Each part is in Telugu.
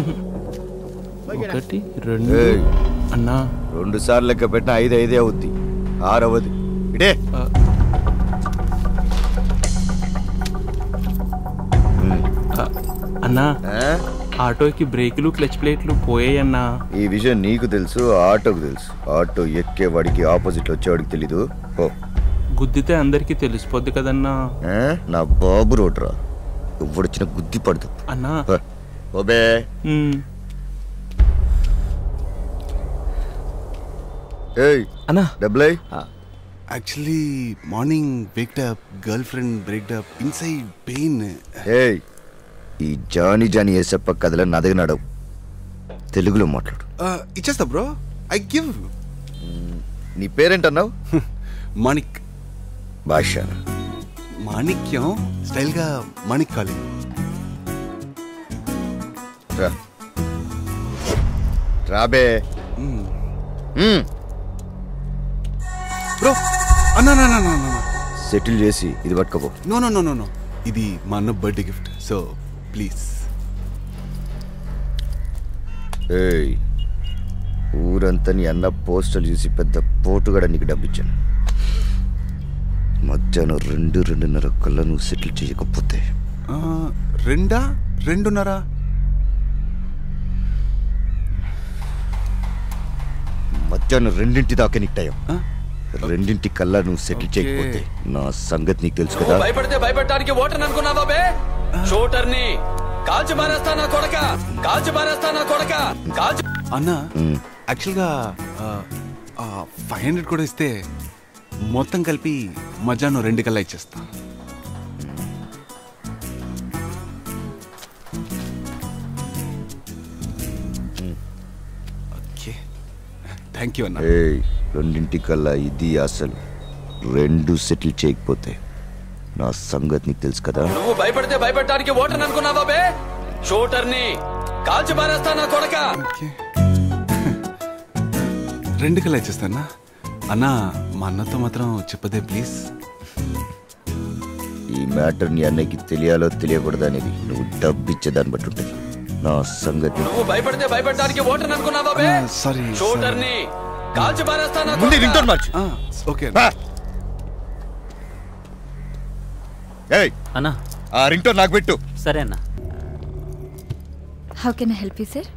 ఒకటి రెండు ఏయ్, అన్నా రెండు సార్లు లెక్క పెట్టిన ఐదు ఐదే అవుద్ది ఆరవది ఇడే ఆ, ఆ, అన్నా ఆ? ఆటోకి బ్రేకులు క్లచ్ ప్లేట్లు పోయాయన్నా ఈ విషయం నీకు తెలుసు ఆటోకు తెలుసు ఆటో ఎక్కేవాడికి ఆపోజిట్ వచ్చేవాడికి తెలీదు ఓ గుద్దితే అందరికీ తెలిసిపోద్ది కదన్నా ఆ? నా బాబు రోడ్రా ఎవడొచ్చిన గుద్ది పడదు అన్నా ఓబే ఉమ్, ఏయ్ అన్నా డబ్బులై actually morning waked up girl friend breaked up inside pain ఏయ్ ఈ జానీ జానీ ఏసప్ప కథలో నా దగ్గర నడవు తెలుగులో మాట్లాడు ఇచ్చేస్తా బ్రో ఐ గివ్ నీ పేరేంటన్నావు మాణిక్ భాష మాణిక్యం స్టైల్గా మాణిక్ కాలింగ్ రా రాబే మ్మ్. బ్రో అన్నా నా నా నా సెటిల్ చేసి ఇది పట్టుకోపో no no no no no ఇది మా అన్న బర్త్డే గిఫ్ట్ సో ప్లీజ్ ఏయ్ ఊరంతా నీ అన్న పోస్టల్ చూసి పెద్ద పోటుగడ నీకు డబ్బిచ్చాను మధ్యాహ్నం రెండు రెండున్నర కల్లా నువ్వు సెటిల్ చేయకపోతే రెండా రెండున్నరా మధ్యాహ్నం రెండింటి దాకా నీకు టైం ఆ? రెండింటి కల్లా నువ్వు సెటిల్ ఓకే. చేయకపోతే నా సంగతి నీకు తెలుసు నువ్వు కదా భయపడితే భయపెట్టడానికి ఓటర్ అనుకున్నావా బే షూటర్ని కాల్చి మారేస్తా నా కొడక కాల్చి మారేస్తా నా కొడక కాల్చి అన్న మ్మ్. యాక్చువల్గా ఫైవ్ హండ్రెడ్ కూడా ఇస్తే మొత్తం కలిపి మధ్యాహ్నం రెండు కల్లా ఇచ్చేస్తా ఓకే థ్యాంక్ యూ అన్న ఏయ్ రెండింటి కల్లా ఇది అసలు రెండు సెటిల్ చేయకపోతే నా సంగతి నీకు తెలుసు కదా నువ్వు భయపడితే భయపెట్టడానికి ఓటర్ అనుకున్నావా బే షూటర్ని కాల్చి మారేస్తా నా కొడక ఓకే రెండు కల్లా ఇచ్చేస్తానా అన్న మా అన్నతో మాత్రం చెప్పదే ప్లీజ్ ఈ మ్యాటర్ నీ అన్నయ్యకి తెలియాలో తెలియకూడదు అనేది నువ్వు డబ్బు ఇచ్చేదాన్ని బట్టి ఉంటుంది నా సంగతి నువ్వు భయపడితే భయపెట్టడానికి ఓటర్ అనుకున్నావా బే సారీ షూటర్ని కాల్చి మారేస్తా నా ముందు కొడక రింగ్టోన్ మార్చు ఓకే బా. ఏయ్ అన్నా ఆ రింగ్టోన్ నాకు పెట్టు సరే అన్నా how can I help you sir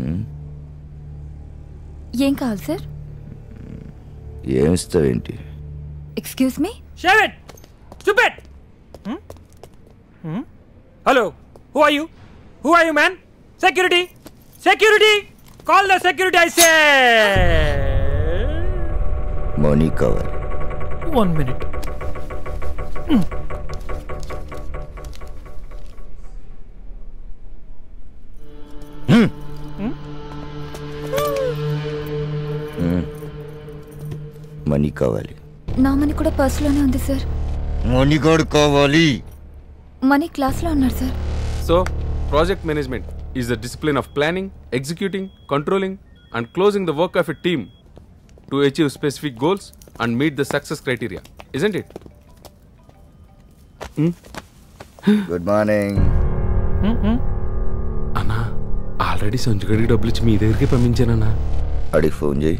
ఏం కావాలి సార్ ఏమిస్తావేంటి excuse me Shut it! Stupid! Hmm? Hmm? Hello, who are you? Who are you, man? Security! Security! Call the security, I say! Money కావాలి One minute. మనీ కావాలి నా మనీ కూడా పర్సులోనే ఉంది సార్ మనీ కూడా కావాలి మనీ క్లాస్లో ఉన్నారు sir So, project management is the discipline of planning, executing, controlling, and closing the work of a team to achieve specific goals and meet the success criteria, isn't it? Good morning అన్నా ఆల్రెడీ సంచుగడికి డబ్బులు ఇచ్చి మీ దగ్గరికి పంపించానన్నా అడిగి ఫోన్ చేయి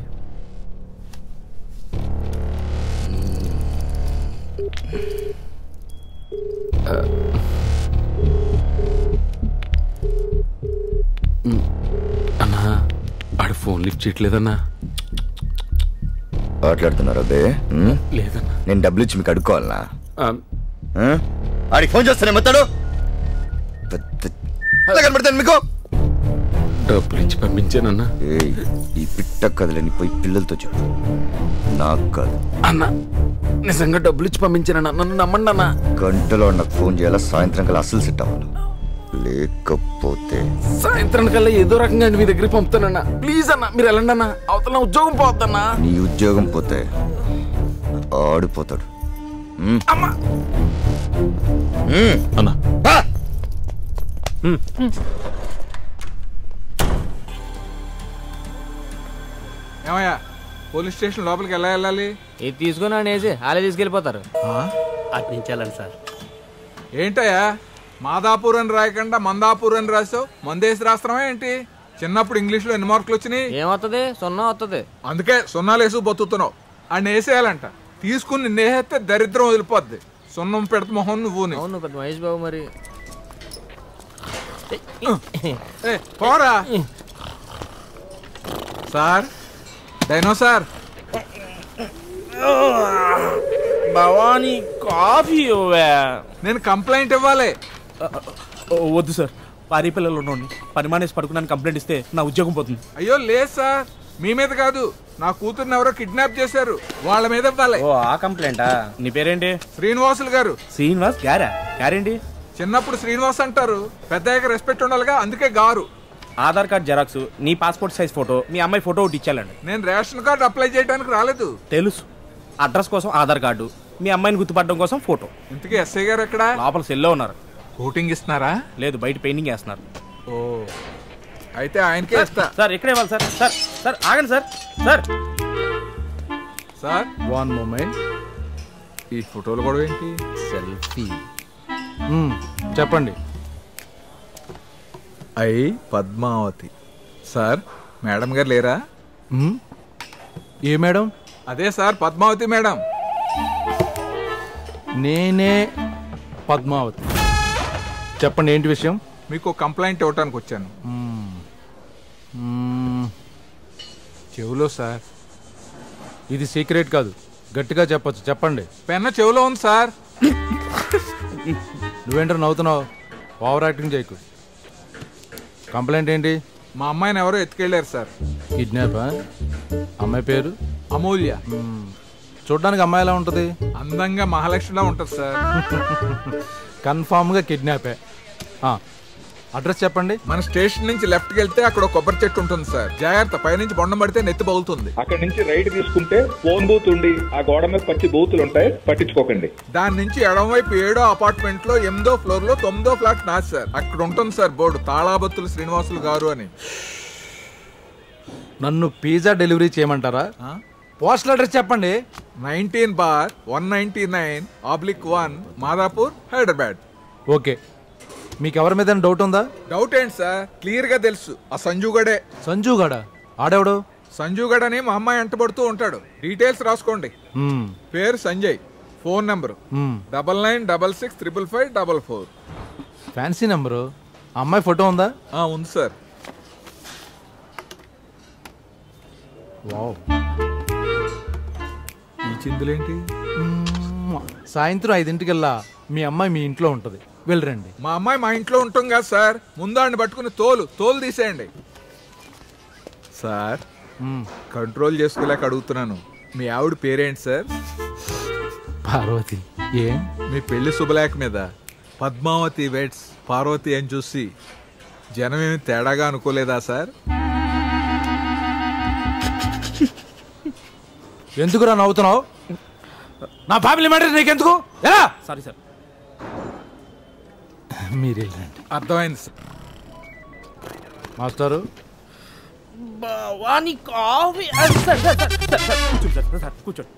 అన్నా ఆడు ఫోన్ లిఫ్ట్ చేయట్లేదన్నా మాట్లాడుతున్నారా బే ఉమ్? లేదన్నా నేను డబ్బులు ఇచ్చి మీకు అడుక్కోవాలనా ఆ, ఆ? ఆడికి ఫోన్ చేస్తానే మొత్తాడు పెద్ద- ఎలా కనబడతాను మీకు డబ్బులు ఇచ్చి పంపించానన్నా ఏయ్ ఈ పిట్ట కథలని పోయి పిల్లలతో చెప్పు నాకు కాదు అన్నా నిజంగా డబ్బులు ఇచ్చి పంపించానన్నా నన్ను నమ్మండి అన్నా గంటలో నాకు ఫోన్ చేయాలా సాయంత్రం కల్లా అస్సలు సెట్ అవ్వాలి లేకపోతే సాయంత్రం కల్లా ఏదో రకంగా మీ దగ్గరికి పంపుతానన్నా ప్లీజ్ అన్నా మీరు వెళ్ళండి అన్నా అవతల నా ఉద్యోగం పోద్దన్నా నీ ఉద్యోగం పోతే ఆడిపోతాడు ఉమ్. అమ్మా ఉమ్. అన్నా బా! ఏమయ్యా పోలీస్ స్టేషన్ లోపలికి ఎలా వెళ్ళాలి ఇది తీసుకుని అనేసి వాళ్ళే తీసుకెళ్ళిపోతారు అటు నుంచి వెళ్ళండి సార్ ఏంటయ్యా మాదాపూర్ అని రాయకుండా మందాపూర్ అని రాసావు మందేసి రాస్తున్నావా ఏంటి చిన్నప్పుడు ఇంగ్లీష్లో ఎన్ని మార్కులు వచ్చినాయి ఏమవుతుంది సున్నా వస్తుంది అందుకే సున్నాలు వేసి బతుకుతున్నావు ఆయన వేసేయాలంట తీసుకుని నిన్ను వేసేస్తే దరిద్రం వదిలిపోద్ది సున్నం పెడత మొహం నువ్వు అవును పెద్ద మహేష్ బాబు మరి పోరా సార్ డైనో సార్ భవానీ కాఫీ ఇవ్వే నేను కంప్లైంట్ ఇవ్వాలి వద్దు సార్ పారి పిల్లలు ఉండండి పని మానేసి పడుకున్నాను కంప్లైంట్ ఇస్తే నా ఉద్యోగం పోతుంది అయ్యో లేదు సార్ మీ మీద కాదు నా కూతుర్ని ఎవరో కిడ్నాప్ చేశారు వాళ్ళ మీద ఇవ్వాలి ఓ ఆ కంప్లైంటా నీ పేరేంటి శ్రీనివాసులు గారు శ్రీనివాస్ గారా గారేంటి చిన్నప్పుడు శ్రీనివాస్ అంటారు పెద్దయ్యాక రెస్పెక్ట్ ఉండాలిగా అందుకే గారు ఆధార్ కార్డ్ జెరాక్స్ నీ పాస్పోర్ట్ సైజ్ ఫోటో మీ అమ్మాయి ఫోటో ఒకటి ఇచ్చాలండి నేను రేషన్ కార్డు అప్లై చేయడానికి రాలేదు తెలుసు అడ్రస్ కోసం ఆధార్ కార్డు మీ అమ్మాయిని గుర్తుపట్టడం కోసం ఫోటో ఇంతకీ ఎస్ఐ గారు ఎక్కడ లోపల సెల్లో ఉన్నారు కోటింగ్ ఇస్తున్నారా లేదు బయట పెయింటింగ్ వేస్తున్నారు ఓ అయితే ఆయనకే ఇస్తా సార్ ఎక్కడ ఇవ్వాలి సార్ సార్ సార్ ఆగండి sir sir sir one moment ఈ ఫోటోలు కూడా ఏంటి సెల్ఫీ చెప్పండి ఐ పద్మావతి సార్ మేడం గారు లేరా ఏ మేడం అదే సార్ పద్మావతి మేడం నేనే పద్మావతి చెప్పండి ఏంటి విషయం మీకు కంప్లైంట్ ఇవ్వటానికి వచ్చాను మ్మ్. చెవులో సార్ ఇది సీక్రెట్ కాదు గట్టిగా చెప్పొచ్చు చెప్పండి పెన్న చెవిలో ఉంది సార్ నువ్వేంటో నవ్వుతున్నావు ఓవర్ యాక్టింగ్ చేయకు కంప్లైంట్ ఏంటి మా అమ్మాయిని ఎవరో ఎత్తుకెళ్ళారు సార్ కిడ్నాపా అమ్మాయి పేరు అమూల్య చూడ్డానికి అమ్మాయి ఎలా ఉంటుంది అందంగా మహాలక్ష్మిలా ఉంటుంది సార్ కన్ఫామ్గా కిడ్నాపే ఆ, అడ్రస్ చెప్పండి మన స్టేషన్ నుంచి లెఫ్ట్కి వెళ్తే అక్కడ ఒక కొబ్బరి చెట్టు ఉంటుంది సార్ జాగ్రత్త పైనుంచి బొండం పడితే నెత్తి బగులుతుంది అక్కడ నుంచి రైట్ తీసుకుంటే ఫోన్ బూత్ ఉండి ఆ గోడ మీద పచ్చి బూతులు ఉంటాయి పట్టించుకోకండి దాని నుంచి ఎడమవైపు ఏడో అపార్ట్మెంట్ లో ఎనిమిదో ఫ్లోర్ లో తొమ్మిదో ఫ్లాట్ నాది సార్ అక్కడ ఉంటుంది సార్ బోర్డు తాళాబత్తులు శ్రీనివాసులు గారు అని నన్ను పిజ్జా డెలివరీ చేయమంటారా పోస్టల్ అడ్రస్ చెప్పండి nineteen bar one ninety nine oblique one Madhapur Hyderabad okay మీకు ఎవరి మీద డౌట్ ఉందా డౌట్ ఏంటి సార్ క్లియర్ గా తెలుసు ఆ సంజు గడే సంజు గడ ఆడెవడు సంజు గడ్ అని మా అమ్మాయి ఎంటబడుతూ ఉంటాడు డీటెయిల్స్ రాసుకోండి మ్మ్. పేరు సంజయ్ ఫోన్ నెంబర్ మ్మ్. Double nine double six triple five double four fancy number అమ్మాయి ఫోటో ఉందా ఉంది సార్ వావ్ ఈ చిందులేంటి మ్మ్. సాయంత్రం ఐదింటికల్లా మీ అమ్మాయి మీ ఇంట్లో ఉంటుంది వెళ్ళరండి మా అమ్మాయి మా ఇంట్లో ఉంటాం కదా సార్ ముందాడిని పట్టుకుని తోలు తోలు తీసేయండి సార్ కంట్రోల్ చేసుకోలేక అడుగుతున్నాను మీ ఆవిడ పేరేంటి సార్ పార్వతి ఏ మీ పెళ్లి శుభలేఖ మీద పద్మావతి వెట్స్ పార్వతి అని చూసి జనం ఏమి తేడాగా అనుకోలేదా సార్ ఎందుకురా నవ్వుతున్నావు నా ఫ్యామిలీ మ్యాటర్ నీకెందుకు ఎలా సారీ సార్ మీరు వెళ్ళండి అర్థమైంది సార్ మాస్టారు Bhavani coffee sir sir sir sir sir కూర్చోండి సార్ సార్ కూర్చోండి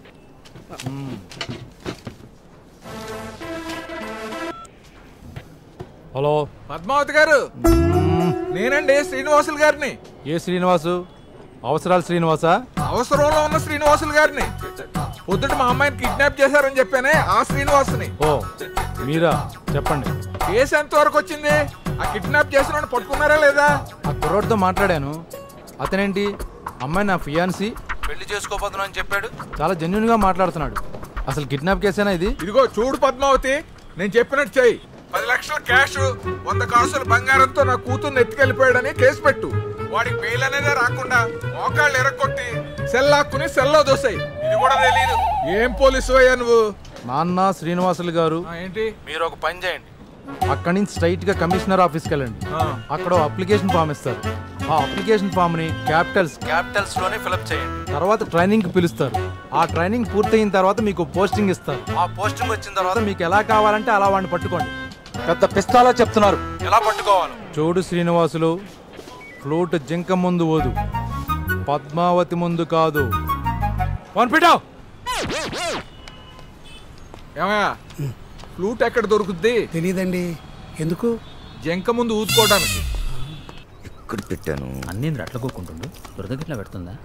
హలో పద్మావతి గారు నేనండి శ్రీనివాసులు గారిని ఏ శ్రీనివాసు అవసరాలు శ్రీనివాసా అవసరంలో ఉన్న శ్రీనివాసులు గారిని పొద్దుట మా అమ్మాయిని కిడ్నాప్ చేశారని చెప్పానే ఆ శ్రీనివాసుని ఓ మీరా చెప్పండి కేసు ఎంత వరకు వచ్చింది ఆ కిడ్నాప్ చేసిన వాడిని పట్టుకున్నారా లేదా ఆ కుర్రోడ్తో మాట్లాడాను అతనేంటి అమ్మాయి నా ఫియాన్సీ పెళ్లి చేసుకోబోతున్నా అని చెప్పాడు చాలా జెన్యున్ గా మాట్లాడుతున్నాడు అసలు కిడ్నాప్ కేసేనా ఇది ఇదిగో చూడు పద్మావతి నేను చెప్పినట్టు చెయ్యి పది లక్షల క్యాష్ వంద కాసులు బంగారంతో నా కూతుర్ని ఎత్తుకెళ్ళిపోయాడని కేసు పెట్టు వాడికి బెయిల్ అనేదే రాకుండా మోకాళ్ళు ఎరగొట్టి సెల్ లాక్కుని సెల్లో దోసాయి ఇది కూడా తెలియదు ఏం పోలీసు అయ్యా నువ్వు నాన్న శ్రీనివాసులు గారు ఆ, ఏంటి మీరు ఒక పని చేయండి అక్కడి నుంచి స్ట్రైట్ గా కమిషనర్ ఆఫీస్కి వెళ్ళండి అక్కడ అప్లికేషన్ ఫామ్ ఇస్తారు ఆ అప్లికేషన్ ఫామ్ ని క్యాపిటల్స్ క్యాపిటల్స్ లోనే ఫిల్అప్ చేయండి తర్వాత ట్రైనింగ్ కి పిలుస్తారు ఆ ట్రైనింగ్ పూర్తయిన తర్వాత మీకు పోస్టింగ్ ఇస్తారు ఆ పోస్టింగ్ వచ్చిన తర్వాత మీకు ఎలా కావాలంటే అలా వాడిని పట్టుకోండి పెద్ద పిస్తాలో చెప్తున్నారు ఎలా పట్టుకోవాలి చూడు శ్రీనివాసులు ఫ్లూట్ జింక ముందు ఓదు పద్మావతి ముందు కాదు పనిపిటావు ఏమయ్యా ఫ్లూట్ ఎక్కడ దొరుకుద్ది తెలియదండి ఎందుకు జంక ముందు ఊదుకోవడానికి ఇక్కడ పెట్టాను అన్నీ అట్లా కూకుంటుండు దురదగిట్లా పెడుతుందా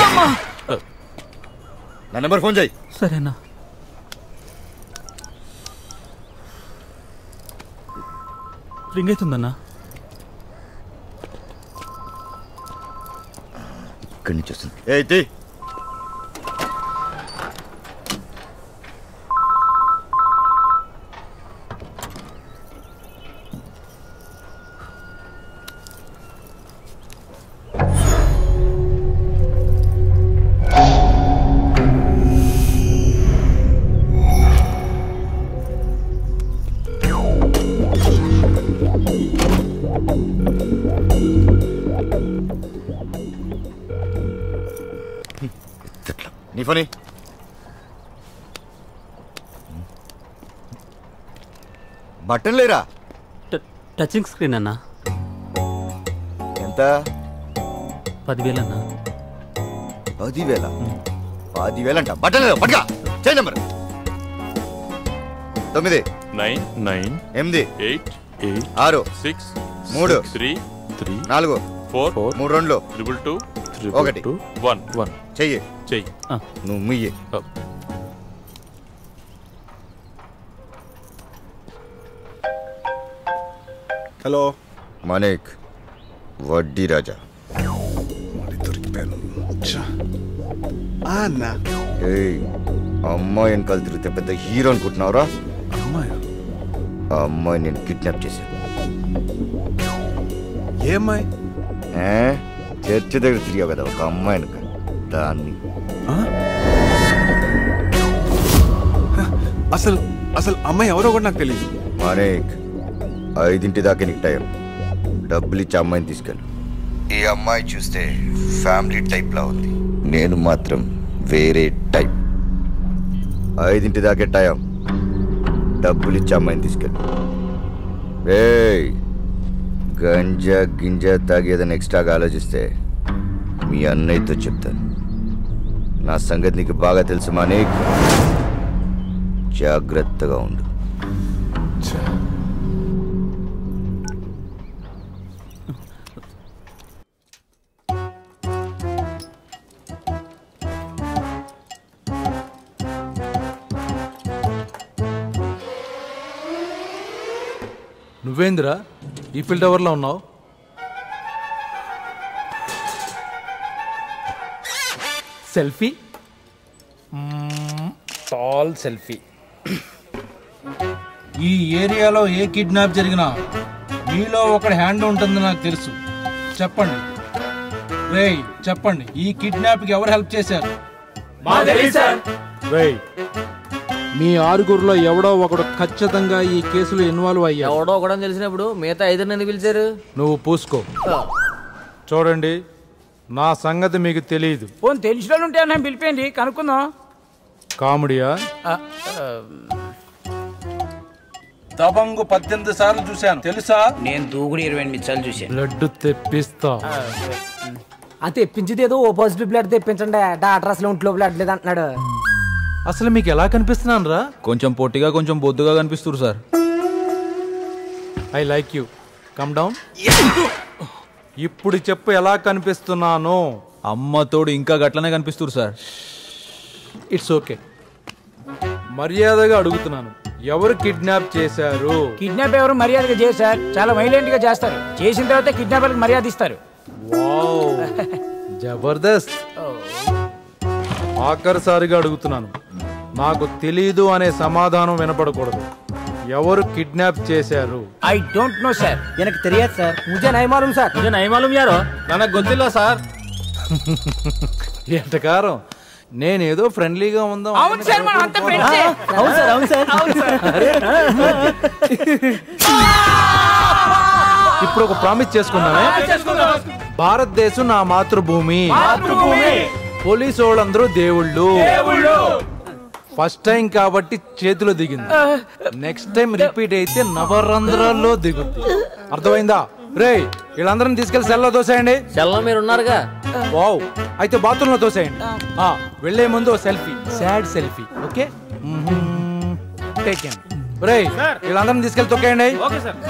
నా నెంబర్ ఫోన్ చేయి సరేనా రింగ్ అవుతుందన్నా ఇక్కడి నుంచి వస్తుంది ఏ అయితే నీ ఫోని బటన్ లేరా టచింగ్ స్క్రీన్ అన్నా ఎంత పదివేలు అన్నా పదివేల పదివేల అంట బటన్ లేదా పట్టుగా చేయి నెంబర్ తొమ్మిది నైన్ నైన్ ఎనిమిది ఎయిట్ ఎయిట్ ఆరు సిక్స్ మూడు త్రీ త్రీ నాలుగు ఫోర్ మూడు రెండు ట్రిపుల్ టూ ఒకటి వన్ వన్ చెయ్యి చెయ్యి నువ్వు ముయ్యి హలో మనేక్ వడ్డీ రాజా అన్న ఏయ్ అమ్మాయి వెనకాల తిరిగితే పెద్ద హీరో అనుకుంటున్నావురా అమ్మాయి ఆ అమ్మాయి నేను కిడ్నాప్ చేశాను ఏ అమ్మాయి ఏ? చర్చి దగ్గర తిరిగావు కదా ఒక అమ్మాయి వెనక దాన్ని అసలు అసలు అమ్మాయి ఎవరో కూడా నాకు తెలియదు మనేక్ ఐదింటి దాకా నీకు టైం డబ్బులు ఇచ్చి అమ్మాయిని తీసుకెళ్ళు ఈ అమ్మాయి చూస్తే ఫ్యామిలీ టైప్ లా ఉంది నేను మాత్రం వేరే టైప్ ఐదింటి దాకే టైం డబ్బులు ఇచ్చి అమ్మాయిని తీసుకెళ్ళు ఏయ్ గంజా గింజా తాగేదని ఎక్స్ట్రాగా ఆలోచిస్తే మీ అన్నయ్యతో చెప్తాను నా సంగతి నీకు బాగా తెలుసు మానేక్ జాగ్రత్తగా ఉండు నువ్వేందిరా ఈఫిల్ టవర్లో ఉన్నావు సెల్ఫీ టాల్ సెల్ఫీ ఈ ఏరియాలో ఏ కిడ్నాప్ జరిగినా మీలో ఒకటి హ్యాండ్ ఉంటుంది నాకు తెలుసు చెప్పండి రేయ్ చెప్పండి ఈ కిడ్నాప్ కి ఎవరు హెల్ప్ చేశారు రేయ్ మీ ఆరుగురులో ఎవడో ఒకడు ఖచ్చితంగా ఈ కేసులో ఇన్వాల్వ్ అయ్యా ఎవడో ఒకడని తెలిసినప్పుడు మిగతా ఐదుని ఎందుకు పిలిచారు నువ్వు పూసుకో చూడండి నా సంగతి మీకు తెలియదు పోనీ తెలిసిన వాళ్ళు ఉంటే నేను పిలిపేయండి కనుక్కుందాం కామెడీయా దబంగు పద్దెనిమిది సార్లు చూశాను తెలుసా నేను దూకుడు ఇరవై ఎనిమిది సార్లు చూశాను బ్లడ్ తెప్పిస్తా అది తెప్పించేది ఏదో ఓ పాజిటివ్ బ్లడ్ తెప్పించండి డాక్టర్ అసలు ఒంట్లో బ్లడ్ లేదు అంటున్నాడు అసలు మీకు ఎలా కనిపిస్తున్నాను రా కొంచెం పొట్టిగా కొంచెం బొద్దుగా కనిపిస్తారు sir I like you come down ఇప్పుడు చెప్పు ఎలా కనిపిస్తున్నాను అమ్మ తోడు ఇంకా గట్లనే కనిపిస్తారు సార్ ఇట్స్ ఓకే మర్యాదగా అడుగుతున్నాను ఎవరు కిడ్నాప్ చేశారు కిడ్నాప్ ఎవరు మర్యాదగా చేశారు చాలా వైలెంట్ గా చేస్తారు చేసిన తర్వాత కిడ్నాపర్కి మర్యాద ఇస్తారు వావ్ జబర్దస్త్ ఆఖరిసారిగా అడుగుతున్నాను నాకు తెలీదు అనే సమాధానం వినపడకూడదు ఎవరు కిడ్నాప్ చేశారు ఐ డోంట్ నో సార్ ఎనకు తెలియదు సార్ ముజే నై మాలూమ్ సార్ ముజే నై మాలూమ్ యారో నాకు గొత్తిల్లా సార్ ఎంతకారం నేనేదో ఫ్రెండ్లీగా ఉందాం అవును సార్ మనం అంతా ఫ్రెండ్సే అవును సార్ అవును సార్ అవును సార్ ఇప్పుడు ఒక ప్రామిస్ చేసుకుందామే భారతదేశం నా మాతృభూమి పోలీసు వాళ్ళందరూ దేవుళ్ళు ఫస్ట్ టైం కాబట్టి చేతిలో దిగింది నెక్స్ట్ టైం రిపీట్ అయితే నవరంధ్రాల్లో దిగుద్ది అర్థమైందా రే వీళ్ళందరం తీసుకెళ్లి సెల్లో దోసేయండి సెల్లో మీరు ఉన్నారుగా వావ్ అయితే బాత్రూమ్ లో దోసేయండి ఆ, వెళ్లే ముందు selfie sad selfie okay take రేయ్ వీళ్ళందరిని తీసుకెళ్ళి తొక్కేయండి ఓకే సార్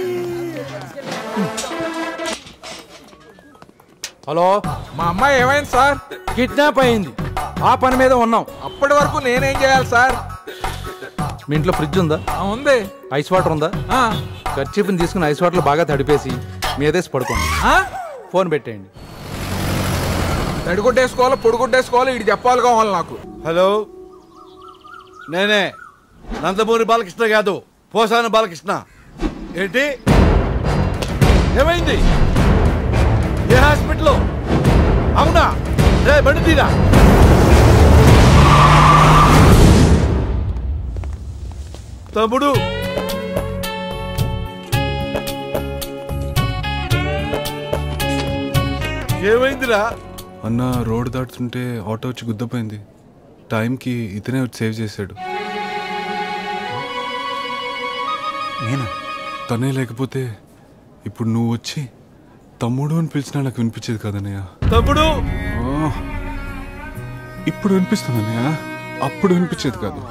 హలో మా అమ్మాయి ఏమైంది సార్ కిడ్నాప్ అయింది ఆ పని మీద ఉన్నాం అప్పటి వరకు నేనేం చేయాలి సార్ మీ ఇంట్లో ఫ్రిడ్జ్ ఉందా ఆ, ఉంది ఐస్ వాటర్ ఉందా ఆ, ఖర్చీపుని తీసుకుని ఐస్ వాటర్ బాగా తడిపేసి మీదేసి పడుకోండి ఆ? ఫోన్ పెట్టేయండి తడిగుడ్డేసుకోవాలో పొడిగుడ్డేసుకోవాలో ఇటు చెప్పాలి కావాలి నాకు హలో నేనే నందమూరి బాలకృష్ణ కాదు పోసాన బాలకృష్ణ ఏంటి ఏమైంది ఏ హాస్పిటల్ అవునా రే బండి తీరా తమ్ముడు ఏమైందిరా అన్న రోడ్ దాటుతుంటే ఆటో వచ్చి గుద్దపోయింది టైంకి ఇతనే వచ్చి సేవ్ చేశాడు నేనా తనే లేకపోతే ఇప్పుడు నువ్వు వచ్చి తమ్ముడు అని పిలిచినా నాకు వినిపించేది కదన్నయ్య తమ్ముడు ఆ, ఇప్పుడు వినిపిస్తుంది అన్నయ్య అప్పుడు వినిపించేది కాదు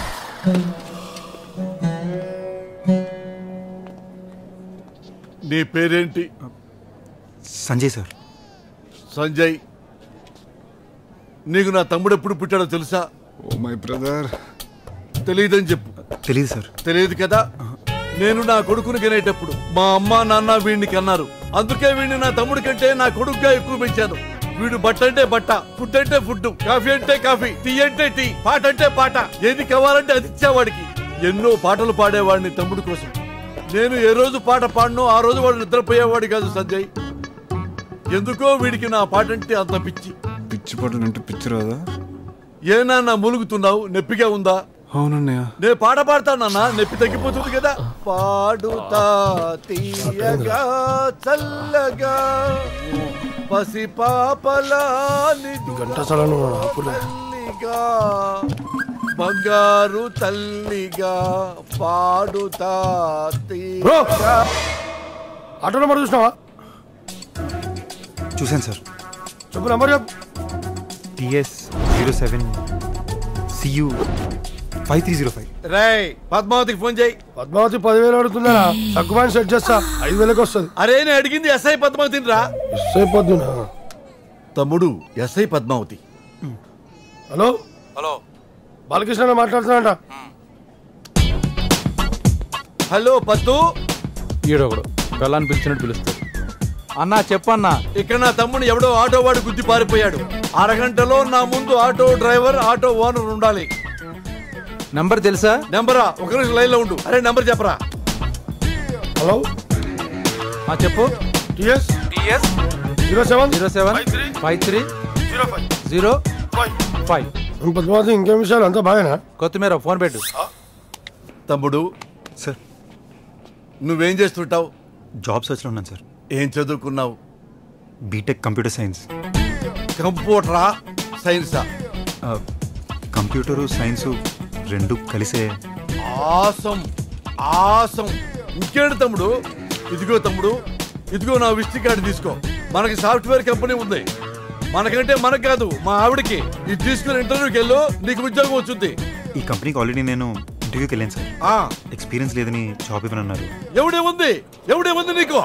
నీ పేరేంటి సంజయ్ సార్ సంజయ్ నీకు నా తమ్ముడు ఎప్పుడు పుట్టాడో తెలుసా ఓ మై బ్రదర్ తెలియదని చెప్పు తెలియదు సార్ తెలియదు కదా నేను నా కొడుకుని కనేటప్పుడు మా అమ్మ నాన్న వీడిని కన్నారు అందుకే వీడిని నా తమ్ముడి కంటే నా కొడుకుగా ఎక్కువ పెంచాను వీడు బట్ట అంటే బట్ట ఫుడ్ అంటే ఫుడ్ కాఫీ అంటే కాఫీ టీ అంటే టీ పాట అంటే పాట ఏది కావాలంటే అది ఇచ్చేవాడికి ఎన్నో పాటలు పాడేవాడిని తమ్ముడు కోసం నేను ఏ రోజు పాట పాడనో ఆ రోజు వాడు నిద్రపోయేవాడు కాదు సంజయ్ ఎందుకో వీడికి నా పాట అంటే అంత పిచ్చి పిచ్చి పడలు అంటే పిచ్చి రాదా ఏనా నా ములుగుతున్నావు నొప్పిగా ఉందా అవునన్నయ్య నేను పాట పాడతానన్నా నొప్పి తగ్గిపోతుంది కదా పాడుతా తీయగా చల్లగా పసి పాపలా తల్లిగా బంగారు తల్లిగా పాడుతా తీయగా ఆటో నెంబర్ చూసినావా చూశాను సార్ చెప్పు నెంబర్ చెప్పు TS zero seven CU five three zero five రేయ్ పద్మావతికి ఫోన్ చేయి పద్మావతి పదివేలు అడుగుతుందా తక్కువ సెట్ చేస్తా ఐదు వేలకు వస్తుంది అరే నేను అడిగింది ఎస్ఐ పద్మావతిని రా సేపు పొద్దున తమ్ముడు SI Padmavathi hello hello Balakrishna మాట్లాడుతున్నాడ హలో పద్దు ఈడొకడు పిల్లని పిలిచినట్టు పిలుస్తాడు అన్నా చెప్పన్నా ఇక్కడ నా తమ్ముడు ఎవడో ఆటో వాడు గుద్ది పారిపోయాడు అరగంటలో నా ముందు ఆటో డ్రైవర్ ఆటో ఓనర్ ఉండాలి నంబర్ తెలుసా నెంబరా ఒక నిమిషం లైన్ లో ఉండు అరే నెంబర్ చెప్పరా హలో ఆ చెప్పు TS TS zero seven zero seven five three zero five zero five Padmavathi ఇంకేం విషయాలు అంతా బాగానా కొత్తిమీర ఫోన్ పెట్టు తమ్ముడు సార్ నువ్వేం చేస్తుంటావు జాబ్ సర్చ్లో ఉన్నాను సార్ ఏం చదువుకున్నావు బీటెక్ కంప్యూటర్ సైన్స్ కంప్యూటరా సైన్సా కంప్యూటరు సైన్సు రెండు కలిసే ఆసం ఆసం ఇంకేంటి తమ్ముడు ఇదిగో తమ్ముడు ఇదిగో నా విజిటింగ్ కార్డు తీసుకో మనకి సాఫ్ట్వేర్ కంపెనీ ఉంది మనకంటే మనకు కాదు మా ఆవిడకి ఇది తీసుకుని ఇంటర్వ్యూకి వెళ్ళు నీకు ఉద్యోగం వచ్చింది ఈ కంపెనీకి ఆల్రెడీ నేను ఇంటర్వ్యూకి వెళ్ళాను సార్ ఆ ఎక్స్పీరియన్స్ లేదని జాబ్ ఇవ్వనన్నారు ఎవడేముంది ఎవడేముంది నీకు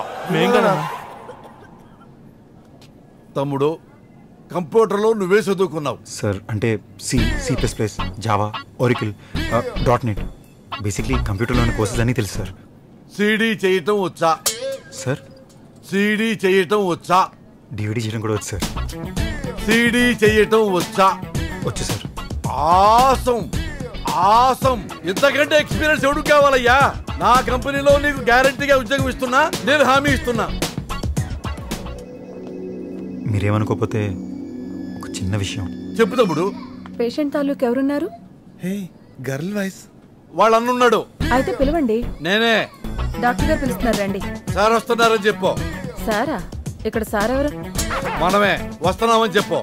తమ్ముడు కంప్యూటర్లో నువ్వే చదువుకున్నావు సార్ అంటే C C plus plus Java Oracle dot net basically కంప్యూటర్లోని కోర్సెస్ అన్నీ తెలుసు సార్ సీడీ చేయటం వచ్చా సార్ సీడీ చేయటం వచ్చా డివిడీ చేయడం కూడా వచ్చు సార్ సీడీ చేయటం వచ్చా వచ్చు సార్ ఆసం ఆసం ఇంతకంటే ఎక్స్పీరియన్స్ ఎవడు కావాలయ్యా నా కంపెనీలో నీకు గ్యారంటీగా ఉద్యోగం ఇస్తున్నా నేను హామీ ఇస్తున్నా మీరేమనుకోకపోతే ఒక చిన్న విషయం చెప్పు తమ్ముడు పేషెంట్ తాలూకు ఎవరున్నారు హే గర్ల్ వాయిస్ వాళ్ళు అన్నున్నాడు అయితే పిలవండి నేనే డాక్టర్ గారు పిలుస్తున్నారు రండి సార్ వస్తున్నారని చెప్పు సారా ఇక్కడ సార్ ఎవరు మనమే వస్తున్నామని చెప్పు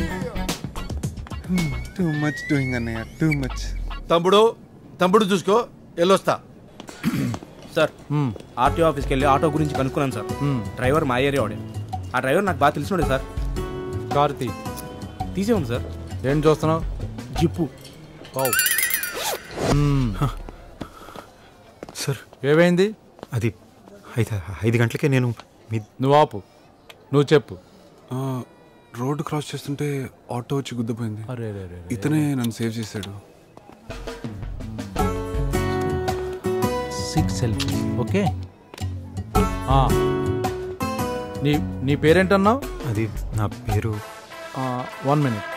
మ్, టూ మచ్ డూయింగ్ అన్నయ్య టూ మచ్ తమ్ముడు తమ్ముడు చూసుకో వెళ్ళొస్తా సార్ ఆర్టీఓ ఆఫీస్కి వెళ్ళి ఆటో గురించి కనుక్కున్నాను సార్ డ్రైవర్ మా ఏరియా వాడే ఆ డ్రైవర్ నాకు బాగా తెలిసినోడే సార్ కార్తీ తీసే ఉంది సార్ ఏం చూస్తున్నావు జిప్పు వావ్. మ్మ్. ఏమైంది అది ఐదు ఐదు గంటలకే నేను మీ నువ్వు ఆపు నువ్వు చెప్పు ఆ, రోడ్డు క్రాస్ చేస్తుంటే ఆటో వచ్చి గుద్దిపోయింది అరే, అరే, అరే, ఇతనే నన్ను సేవ్ చేశాడు సిక్స్ సెల్ఫీ ఓకే ఆ. నీ నీ పేరేంటన్నావు అది నా పేరు వన్ మినిట్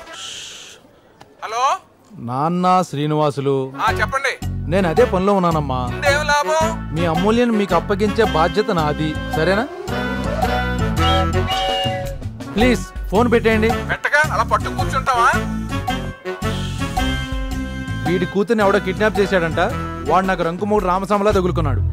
హలో నాన్న శ్రీనివాసులు ఆ చెప్పండి నేను అదే పనిలో ఉన్నానమ్మా ఏం లాభం మీ అమూల్యను మీకు అప్పగించే బాధ్యత నాది సరేనా ప్లీజ్ ఫోన్ పెట్టేయండి పెట్టగా అలా పట్టు కూర్చుంటావా వీడి కూతుర్ని ఎవడో కిడ్నాప్ చేశాడంట వాడు నాకు రంకుమూడు రామస్వామిలా తగులుకున్నాడు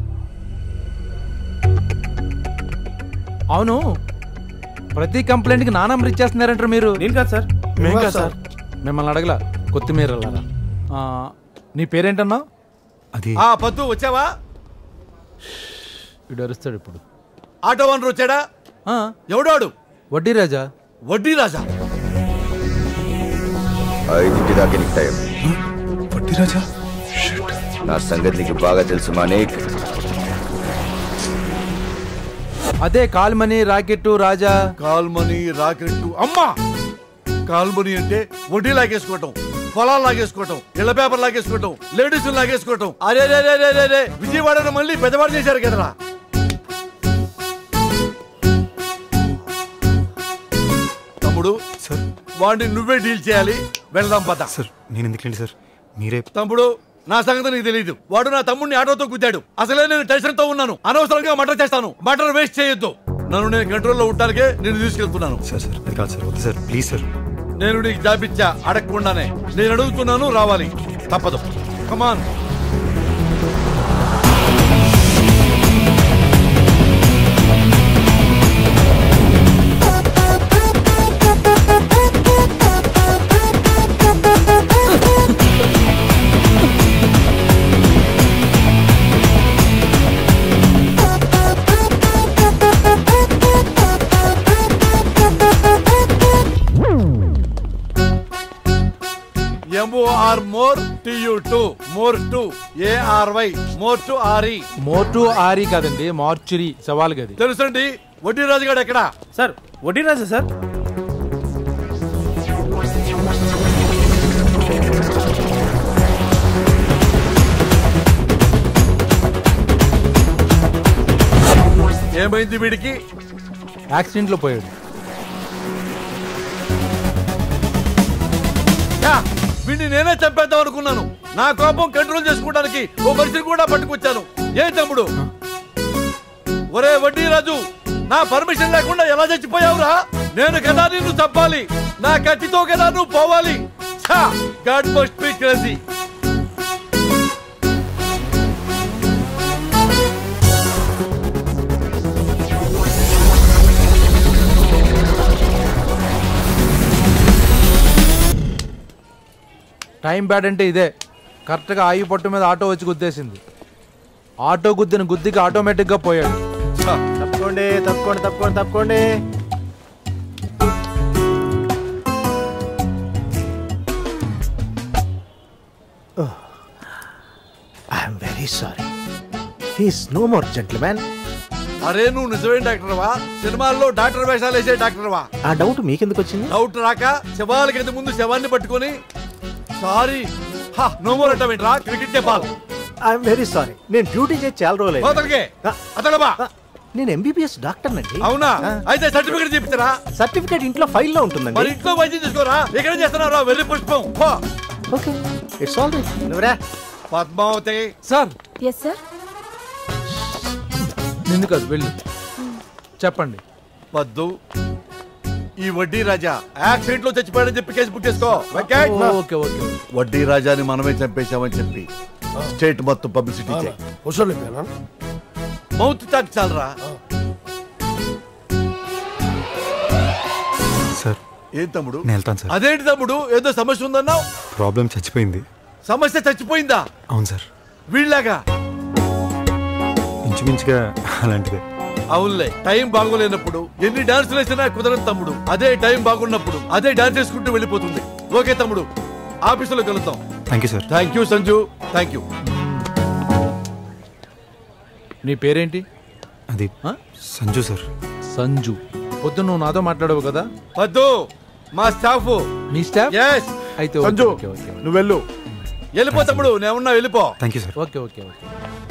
అవును ప్రతి కంప్లైంట్కి నా నంబర్ ఇచ్చేస్తున్నారంటారు మీరు నేను కాదు సార్ మేం కాదు సార్ మిమ్మల్ని అడగల కొత్తిమీర నీ పేరేంటన్నావు అది ఆ పద్దు వచ్చావా వీడు అరుస్తాడు ఇప్పుడు ఆటో వనరు వచ్చాడా ఎవడాడు వడ్డీ రాజా వడ్డీ రాజా ఐదింటి దాకా నీకు టైం వడ్డీ రాజా నా సంగతి నీకు బాగా తెలుసు మానేక్ అదే call money racket Raja call money racket అమ్మా కాల్మనీ అంటే వడ్డీ లాగేసుకోవటం పొలాలు లాగేసుకోవటం ఇళ్ల పేపర్ లాగేసుకోవటం లేడీస్ లాగేసుకోవటం అరే రే రే రే రే రే విజయవాడను మళ్ళీ పెద్దవాడు చేశారు కదరా తమ్ముడు సార్ వాడిని నువ్వే డీల్ చేయాలి వెళ్దాం పద సార్ నేను ఎందుకండి సార్ మీరే తమ్ముడు నా సంగతి నీకు తెలియదు వాడు నా తమ్ముడిని ఆటోతో గుద్దాడు అసలే నేను టెన్షన్ తో ఉన్నాను అనవసరంగా మటర్ చేస్తాను మటర్ వేస్ట్ చేయొద్దు నన్ను నేను కంట్రోల్లో ఉండటానికే నేను తీసుకెళ్తున్నాను సార్ సార్ అది కాదు సార్ వద్దు సార్ ప్లీజ్ సార్ నేను నీకు జాబ్ ఇచ్చా అడగకుండానే నేను అడుగుతున్నాను రావాలి తప్పదు come on M O R more T U two more two A R Y more to R E మోటు ఆరి కాదండి మార్చురీ సవాల్ గది తెలుసండి వడ్డీ రాజుగాడు ఎక్కడ సార్ వడ్డీ రాజా సార్ ఏమైంది వీడికి యాక్సిడెంట్లో పోయాడు యా, వీడిని నేనే చంపేద్దాం అనుకున్నాను నా కోపం కంట్రోల్ చేసుకోవడానికి ఓ మనిషిని కూడా పట్టుకొచ్చాను ఏం తమ్ముడు ఒరే వడ్డీ రాజు నా పర్మిషన్ లేకుండా ఎలా చచ్చిపోయావురా నేను కదా నిన్ను చంపాలి నా కత్తితో కదా నువ్వు పోవాలి God must be crazy time bad అంటే ఇదే కరెక్ట్గా ఆయి పట్టు మీద ఆటో వచ్చి గుద్దేసింది ఆటో గుద్దిన గుద్దికి ఆటోమేటిక్గా పోయాడు తప్పుకోండి తప్పుకోండి తప్పుకోండి తప్పుకోండి I'm very sorry he's no more gentlemen అరే నువ్వు నిజమైన డాక్టర్వా సినిమాల్లో డాక్టర్ వేషాలు వేసే డాక్టర్వా ఆ డౌట్ మీకెందుకు వచ్చింది డౌట్ రాక శవాలకి ఇంత ముందు శవాన్ని పట్టుకొని సారీ హా నో మోర్ అంటావేంట్రా cricket ball I'm very sorry నేను డ్యూటీ చేసి చాలా రోజులు అతనికే అతగబా నేను ఎంబీబీఎస్ డాక్టర్ నండి అవునా అయితే సర్టిఫికెట్ చూపించరా సర్టిఫికేట్ ఇంట్లో ఫైల్లో మరి ఉంటుందండి ఇంట్లో వైద్యం తీసుకోరా ఇక్కడ చేస్తున్నారా వెర్రి పుష్పం పో. ఓకే ఇట్స్ ఆల్ రైట్ నువ్వురా పద్మావతి సార్ ఎస్ సార్ నిన్ను కాదు వెళ్ళి చెప్పండి పద్దు ఈ వడ్డీ రాజా యాక్సిడెంట్ లో చచ్చిపోయాడని చెప్పి కేసు బుక్ చేసుకో వెంకట్. ఓకే ఓకే వడ్డీ రాజాని మనమే చంపేశామని చెప్పి స్టేట్ మొత్తం పబ్లిసిటీ చేయి వసూలు మౌత్ టాక్ చాలరా సార్ ఏం తమ్ముడు నేను వెళ్తాను సార్ అదేంటి తమ్ముడు ఏదో సమస్య ఉందన్నావు ప్రాబ్లం చచ్చిపోయింది సమస్య చచ్చిపోయిందా అవును సార్ వీళ్ళగా ఇంచుమించుగా అలాంటిదే అవునులే టైం బాగోలేనప్పుడు ఎన్ని డాన్సులు వేసినా కుదరదు తమ్ముడు అదే టైం బాగున్నప్పుడు అదే డాన్స్ చేసుకుంటూ వెళ్ళిపోతుంది ఓకే తమ్ముడు ఆఫీసులో కలుద్దాం thank you sir thank you Sanju thank you నీ పేరేంటి అది సంజు సార్ సంజు పొద్దు నువ్వు నాతో మాట్లాడవు కదా వద్దు మా స్టాఫ్ మీ స్టాఫ్ ఎస్ అయితే okay, Sanju okay, okay, okay. నువ్వు వెళ్ళు వెళ్ళిపో తమ్ముడు నేను ఉన్నా వెళ్ళిపో thank you sir okay okay okay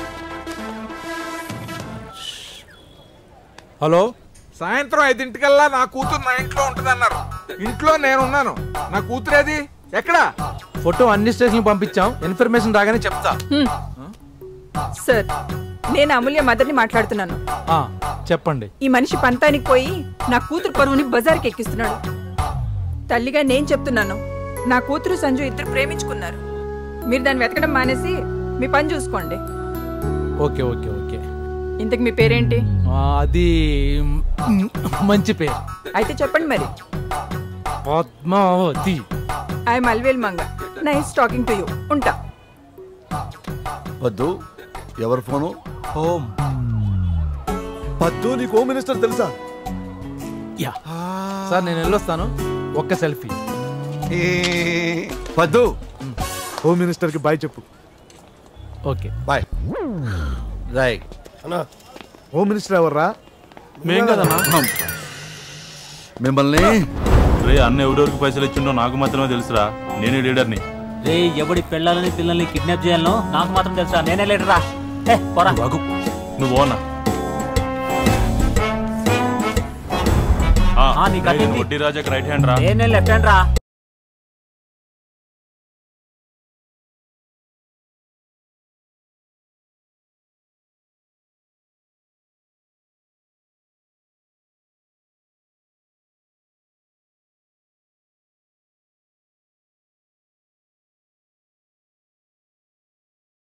hello సాయంత్రం ఐదింటికల్లా నా కూతురు నా ఇంట్లో ఉంటదన్నారు ఇంట్లో నేనున్నాను నా కూతురేది ఎక్కడా ఫోటో అన్ని స్టేషన్లు పంపించాం ఇన్ఫర్మేషన్ రాగానే చెప్తా సార్ నేను అమూల్య మదర్ని మాట్లాడుతున్నాను ఆ, చెప్పండి ఈ మనిషి పంతానికి పోయి నా కూతురు పరువుని బజార్కి ఎక్కిస్తున్నాడు తల్లిగా నేను చెప్తున్నాను నా కూతురు సంజు ఇద్దరు ప్రేమించుకున్నారు మీరు దాన్ని వెతకడం మానేసి మీ పని చూసుకోండి ఓకే ఓకే ఓకే ఇంతకు మీ పేరేంటి ఆ, అది మ్, మంచి పేరు అయితే చెప్పండి మరి Padmavathi I'm Alvel Manga nice talking to you ఉంటా వద్దు ఎవరు ఫోను హోమ్ పద్దు నీకు హోమ్ మినిస్టర్ తెలుసా యా సార్ నేను వెళ్ళొస్తాను ఒక్క సెల్ఫీ పద్దు హోమ్ మినిస్టర్ కి బాయ్ చెప్పు ఓకే బాయ్ రాయ్ అన్నా హోమ్ మినిస్టర్ ఎవర్రా మేం కదన్నా మిమ్మల్ని రే అన్న ఎవరెవరికి పైసలు ఇచ్చిండో నాకు మాత్రమే తెలుసురా నేనే లీడర్ని రే ఎవడి పిల్లలని పిల్లల్ని కిడ్నాప్ చేయాలనో నాకు మాత్రం తెలుసా నేనే లేడరా ఏ పోరా బాగు నువ్వు ఓనా ఆ, నీకు అర్థమైంది. వడ్డీ రాజాకి రైట్ హ్యాండ్ రా నేనే లెఫ్ట్ హ్యాండ్ రా